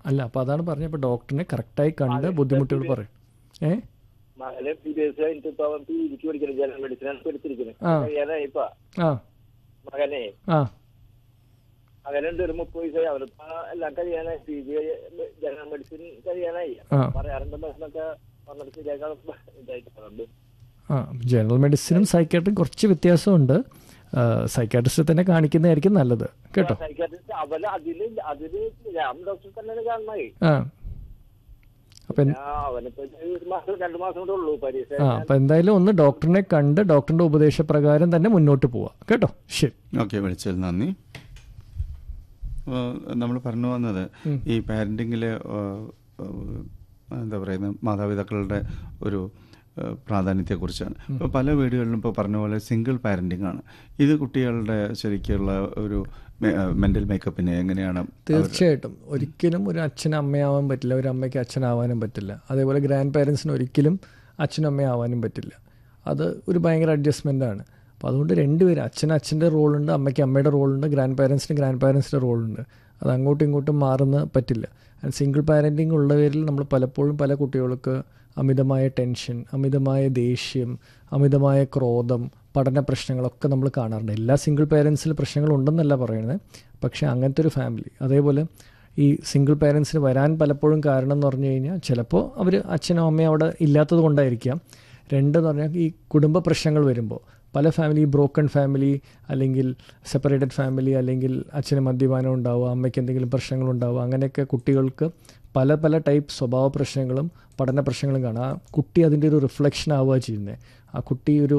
അല്ല അപ്പോൾ അതാണ് പറഞ്ഞത് ഇപ്പോൾ ഡോക്ടറിനെ കറക്റ്റായി കണ്ട് ബുദ്ധിമുട്ടുകൾ പറയും ഏ മകനെ പി ബി എസ് കഴിഞ്ഞിട്ട് ഇപ്പൊ അവൻ പി ജിക്ക് പഠിക്കണം ജനറൽ മെഡിസിനാണ് ഇപ്പൊ എടുത്തിരിക്കുന്നത് ആ. കഴിയാനായി ഇപ്പൊ ആ മകനെ ആ മകനുണ്ട് ഒരു മുപ്പത് വയസ്സായി അവനിപ്പോ എല്ലാം കഴിയാനായി പി ജി ജനറൽ മെഡിസിൻ കഴിയാനായി ആ. പറയാറുണ്ട് മെഡിസിനൊക്കെ വന്നിട്ട് ശരിയാക്കാൻ ഇതായിട്ട് പറയുന്നുണ്ട് ആ ജനറൽ മെഡിസിനും സൈക്കാട്രിയും കുറച്ച് വ്യത്യാസമുണ്ട് സൈക്കാട്രിസ്റ്റ് തന്നെ കാണിക്കുന്നതായിരിക്കും നല്ലത് കേട്ടോ സൈക്കാട്രിസ്റ്റ് അവന് അതില് അതില് ഞാൻ ഡോക്ടർ തന്നെയാണ് കാണുന്നത് ആ അപ്പം അവനിപ്പോ ഒരു മാസം രണ്ടു മാസം കൂടെ ഉള്ളൂ പരീക്ഷ ആ അപ്പം എന്തായാലും ഒന്ന് ഡോക്ടറിനെ കണ്ട് ഡോക്ടറിന്റെ ഉപദേശപ്രകാരം തന്നെ മുന്നോട്ട് പോവാം കേട്ടോ ശരി ഓക്കെ വിളിച്ചതിൽ നന്ദി നമ്മൾ പറഞ്ഞു വന്നത് ഈ പാരൻറ്റിങ്ങിൽ എന്താ പറയുന്നത് മാതാപിതാക്കളുടെ ഒരു ആ, പ്രാധാന്യത്തെക്കുറിച്ചാണ് ഇപ്പോൾ പല വീടുകളിലും ഇപ്പോൾ പറഞ്ഞ പോലെ സിംഗിൾ പാരൻറ്റിംഗ് ആണ് ഇത് കുട്ടികളുടെ ശരിക്കുള്ള ഒരു മെൻ്റൽ മേക്കപ്പിനെ എങ്ങനെയാണ് അവർ- തീർച്ചയായിട്ടും ഒരിക്കലും ഒരു അച്ഛനും അമ്മയാവാൻ പറ്റില്ല ഒരു അമ്മയ്ക്ക് അച്ഛനാവാനും പറ്റില്ല അതേപോലെ ഗ്രാൻഡ് പാരൻസിന് ഒരിക്കലും അച്ഛനും അമ്മയും ആവാനും പറ്റില്ല അത് ഒരു ഭയങ്കര അഡ്ജസ്റ്റ്മെൻ്റ് ആണ് അപ്പോൾ അതുകൊണ്ട് രണ്ടുപേരും അച്ഛന് അച്ഛൻ്റെ റോളുണ്ട് അമ്മയ്ക്ക് അമ്മയുടെ റോളുണ്ട് ഗ്രാൻഡ് പാരൻസിന് ഗ്രാൻഡ് പാരൻസിൻ്റെ റോളുണ്ട് അത് അങ്ങോട്ടും ഇങ്ങോട്ടും മാറുന്ന പറ്റില്ല സിംഗിൾ പാരൻറ്റിങ് ഉള്ളവരിൽ നമ്മൾ പലപ്പോഴും പല കുട്ടികൾക്ക് അമിതമായ ടെൻഷൻ അമിതമായ ദേഷ്യം അമിതമായ ക്രോധം പഠന പ്രശ്നങ്ങളൊക്കെ നമ്മൾ കാണാറുണ്ട് എല്ലാ സിംഗിൾ പേരൻസിൽ പ്രശ്നങ്ങളുണ്ടെന്നല്ല പറയുന്നത് പക്ഷേ അങ്ങനത്തെ ഒരു ഫാമിലി അതേപോലെ ഈ സിംഗിൾ പേരൻസിന് വരാൻ പലപ്പോഴും കാരണം എന്ന് പറഞ്ഞു കഴിഞ്ഞാൽ ചിലപ്പോൾ അവർ അച്ഛനും അമ്മയും അവിടെ ഇല്ലാത്തത് കൊണ്ടായിരിക്കാം രണ്ട് എന്ന് പറഞ്ഞാൽ ഈ കുടുംബ പ്രശ്നങ്ങൾ വരുമ്പോൾ പല ഫാമിലി ബ്രോക്കൺ ഫാമിലി അല്ലെങ്കിൽ സെപ്പറേറ്റഡ് ഫാമിലി അല്ലെങ്കിൽ അച്ഛന് മദ്യപാനം ഉണ്ടാവുക അമ്മയ്ക്ക് എന്തെങ്കിലും പ്രശ്നങ്ങളുണ്ടാവുക അങ്ങനെയൊക്കെ കുട്ടികൾക്ക് പല പല ടൈപ്പ് സ്വഭാവ പ്രശ്നങ്ങളും പഠന പ്രശ്നങ്ങളും കാണാം ആ കുട്ടി അതിൻ്റെ ഒരു റിഫ്ലക്ഷൻ ആവുക ചെയ്യുന്നത് ആ കുട്ടി ഒരു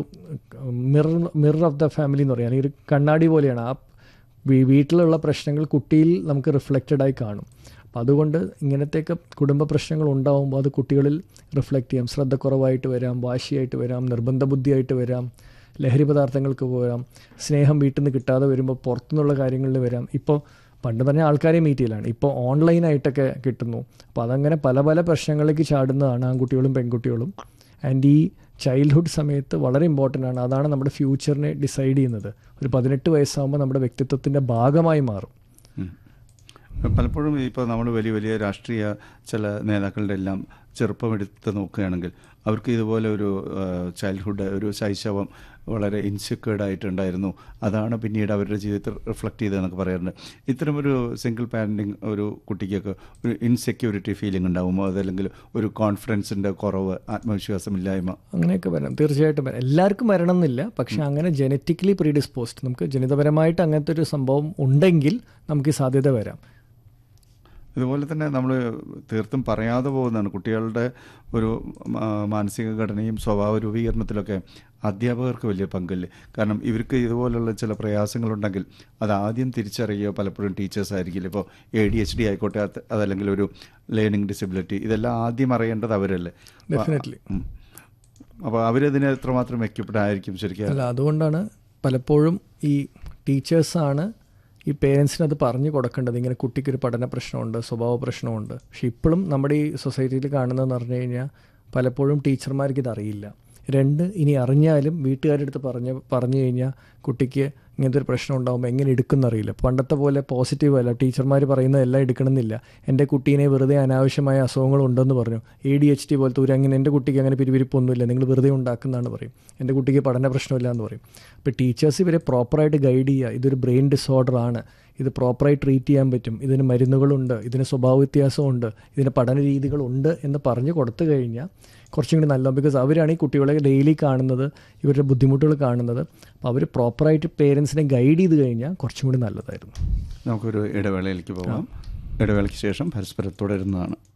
mirror mirror of the family എന്ന് പറയാം അല്ലെങ്കിൽ ഒരു കണ്ണാടി പോലെയാണ് ആ വീ- വീട്ടിലുള്ള പ്രശ്നങ്ങൾ കുട്ടിയിൽ നമുക്ക് റിഫ്ലക്റ്റഡ് ആയി കാണും അപ്പം അതുകൊണ്ട് ഇങ്ങനത്തെയൊക്കെ കുടുംബ പ്രശ്നങ്ങൾ ഉണ്ടാവുമ്പോൾ അത് കുട്ടികളിൽ റിഫ്ലക്റ്റ് ചെയ്യാം ശ്രദ്ധക്കുറവായിട്ട് വരാം വാശിയായിട്ട് വരാം നിർബന്ധ ബുദ്ധിയായിട്ട് വരാം ലഹരി പദാർത്ഥങ്ങൾക്ക് പോരാം സ്നേഹം വീട്ടിൽ നിന്ന് കിട്ടാതെ വരുമ്പോൾ പുറത്തുനിന്നുള്ള കാര്യങ്ങളിൽ വരാം ഇപ്പോൾ പണ്ട് പറഞ്ഞ ആൾക്കാരെ മീറ്റ് ചെയ്യലാണ് ഇപ്പോൾ ഓൺലൈനായിട്ടൊക്കെ കിട്ടുന്നു അപ്പോൾ അതങ്ങനെ പല പല പ്രശ്നങ്ങളിലേക്ക് ചാടുന്നതാണ് ആൺകുട്ടികളും പെൺകുട്ടികളും ആൻഡ് ഈ ചൈൽഡ്ഹുഡ് സമയത്ത് വളരെ ഇമ്പോർട്ടൻ്റ് ആണ് അതാണ് നമ്മുടെ ഫ്യൂച്ചറിനെ ഡിസൈഡ് ചെയ്യുന്നത് ഒരു പതിനെട്ട് വയസ്സാകുമ്പോൾ നമ്മുടെ വ്യക്തിത്വത്തിൻ്റെ ഭാഗമായി മാറും ഉം. പലപ്പോഴും ഇപ്പോൾ നമ്മൾ വലിയ വലിയ രാഷ്ട്രീയ ചില നേതാക്കളുടെ എല്ലാം ചെറുപ്പം എടുത്ത് നോക്കുകയാണെങ്കിൽ അവർക്ക് ഇതുപോലെ ഒരു ചൈൽഡ്ഹുഡ് ഒരു ശൈശവം വളരെ ഇൻസെക്യൂർഡ് ആയിട്ടുണ്ടായിരുന്നു അതാണ് പിന്നീട് അവരുടെ ജീവിതത്തിൽ റിഫ്ലക്റ്റ് ചെയ്തതെന്നൊക്കെ പറയാറുണ്ട് ഇത്തരമൊരു സിംഗിൾ പാരൻറ്റിങ് ഒരു കുട്ടിക്കൊക്കെ ഒരു ഇൻസെക്യൂരിറ്റി ഫീലിംഗ് ഉണ്ടാകുമോ അതല്ലെങ്കിൽ ഒരു കോൺഫിഡൻസിൻ്റെ കുറവ് ആത്മവിശ്വാസമില്ലായ്മ അങ്ങനെയൊക്കെ വരാം തീർച്ചയായിട്ടും വരാം എല്ലാവർക്കും വരണം എന്നില്ല പക്ഷെ അങ്ങനെ ജനറ്റിക്കലി പ്രീഡിസ്പോസ്ഡ് നമുക്ക് ജനിതപരമായിട്ട് അങ്ങനത്തെ ഒരു സംഭവം ഉണ്ടെങ്കിൽ നമുക്ക് ഈ സാധ്യത വരാം ഇതുപോലെ തന്നെ നമ്മൾ തീർത്തും പറയാതെ പോകുന്നതാണ് കുട്ടികളുടെ ഒരു മാ- മാനസിക ഘടനയും സ്വഭാവ രൂപീകരണത്തിലൊക്കെ അധ്യാപകർക്ക് വലിയ പങ്കില്ല കാരണം ഇവർക്ക് ഇതുപോലുള്ള ചില പ്രയാസങ്ങളുണ്ടെങ്കിൽ അത് ആദ്യം തിരിച്ചറിയുക പലപ്പോഴും ടീച്ചേഴ്സ് ആയിരിക്കില്ല ഇപ്പോൾ എ ഡി എച്ച് ഡി ആയിക്കോട്ടെ അത് അതല്ലെങ്കിൽ ഒരു ലേണിംഗ് ഡിസബിലിറ്റി ഇതെല്ലാം ആദ്യം അറിയേണ്ടത് അവരല്ലേ Definitely. അപ്പോൾ അവരതിനെ എത്രമാത്രം എക്യുപ്ഡ് ആയിരിക്കും ശരിക്കും അല്ല അതുകൊണ്ടാണ് പലപ്പോഴും ഈ ടീച്ചേഴ്സാണ് ഈ പേരൻസിന് അത് പറഞ്ഞു കൊടുക്കേണ്ടത് ഇങ്ങനെ കുട്ടിക്കൊരു പഠന പ്രശ്നമുണ്ട് സ്വഭാവ പ്രശ്നമുണ്ട് പക്ഷെ ഇപ്പോഴും നമ്മുടെ ഈ സൊസൈറ്റിയിൽ കാണുന്നതെന്ന് പറഞ്ഞു കഴിഞ്ഞാൽ പലപ്പോഴും ടീച്ചർമാർക്ക് ഇത് അറിയില്ല രണ്ട് ഇനി അറിഞ്ഞാലും വീട്ടുകാരുടെ അടുത്ത് പറഞ്ഞ് പറഞ്ഞു കഴിഞ്ഞാൽ കുട്ടിക്ക് ഇങ്ങനത്തെ ഒരു പ്രശ്നം ഉണ്ടാകുമ്പോൾ എങ്ങനെ എടുക്കുന്നറിയില്ല പണ്ടത്തെ പോലെ പോസിറ്റീവ് അല്ല ടീച്ചർമാർ പറയുന്നത് എല്ലാം എടുക്കണമെന്നില്ല എൻ്റെ കുട്ടീനെ വെറുതെ അനാവശ്യമായ അസുഖങ്ങളുണ്ടെന്ന് പറഞ്ഞു എ ഡി എച്ച് ടി പോലത്തെ ഒരു അങ്ങനെ എൻ്റെ കുട്ടിക്ക് അങ്ങനെ പിരിവിരിപ്പൊന്നുമില്ല നിങ്ങൾ വെറുതെ ഉണ്ടാക്കുന്നതാണ് പറയും എൻ്റെ കുട്ടിക്ക് പഠന പ്രശ്നമില്ല എന്ന് പറയും അപ്പോൾ ടീച്ചേഴ്സ് ഇവരെ പ്രോപ്പറായിട്ട് ഗൈഡ് ചെയ്യുക ഇതൊരു ബ്രെയിൻ ഡിസോർഡർ ആണ് ഇത് പ്രോപ്പറായി ട്രീറ്റ് ചെയ്യാൻ പറ്റും ഇതിന് മരുന്നുകളുണ്ട് ഇതിന് സ്വഭാവ വ്യത്യാസമുണ്ട് ഇതിന് പഠന രീതികളുണ്ട് എന്ന് പറഞ്ഞു കൊടുത്തു കഴിഞ്ഞാൽ കുറച്ചും കൂടി നല്ല ബിക്കോസ് അവരാണ് ഈ കുട്ടികളെ ഡെയിലി കാണുന്നത് ഇവരുടെ ബുദ്ധിമുട്ടുകൾ കാണുന്നത് അപ്പോൾ അവർ പ്രോപ്പറായിട്ട് പേരൻസിനെ ഗൈഡ് ചെയ്ത് കഴിഞ്ഞാൽ കുറച്ചും കൂടി നല്ലതായിരുന്നു നമുക്കൊരു ഇടവേളയിലേക്ക് പോകാം ഇടവേളയ്ക്ക് ശേഷം പരസ്പരം തുടരുന്നതാണ്